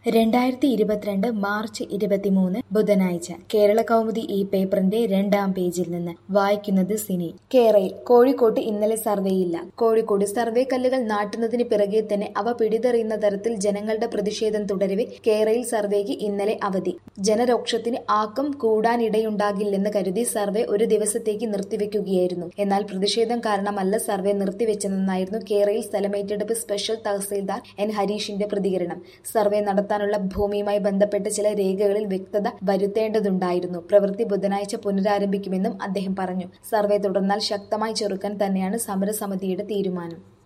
രണ്ടായിരത്തി ഇരുപത്തിരണ്ട് മാർച്ച് ഇരുപത്തിമൂന്ന് ബുധനാഴ്ച കേരള കൗമുദി ഈ പേപ്പറിന്റെ രണ്ടാം പേജിൽ നിന്ന് വായിക്കുന്നത് സിനി കേരയിൽ കോഴിക്കോട്ട് ഇന്നലെ സർവേയില്ല കോഴിക്കോട് സർവേ കല്ലുകൾ നാട്ടുന്നതിന് പിറകെ തന്നെ അവ പിടിതെറിയുന്ന തരത്തിൽ ജനങ്ങളുടെ പ്രതിഷേധം തുടരവെ കേരയിൽ സർവേക്ക് ഇന്നലെ അവധി ജനരോക്ഷത്തിന് ആക്കം കൂടാനിടയുണ്ടാകില്ലെന്ന് കരുതി സർവേ ഒരു ദിവസത്തേക്ക് നിർത്തിവെക്കുകയായിരുന്നു എന്നാൽ പ്രതിഷേധം കാരണമല്ല സർവേ നിർത്തിവെച്ചതെന്നായിരുന്നു കേരയിൽ സ്ഥലമേറ്റെടുപ്പ് സ്പെഷ്യൽ തഹസീൽദാർ എൻ ഹരീഷിന്റെ പ്രതികരണം സർവേ നടത്താനുള്ള ഭൂമിയുമായി ബന്ധപ്പെട്ട ചില രേഖകളിൽ വ്യക്തത വരുത്തേണ്ടതുണ്ടായിരുന്നു പ്രവൃത്തി ബുധനാഴ്ച പുനരാരംഭിക്കുമെന്നും അദ്ദേഹം പറഞ്ഞു സർവേ തുടർന്നാൽ ശക്തമായി ചെറുക്കാൻ തന്നെയാണ് സമരസമിതിയുടെ തീരുമാനം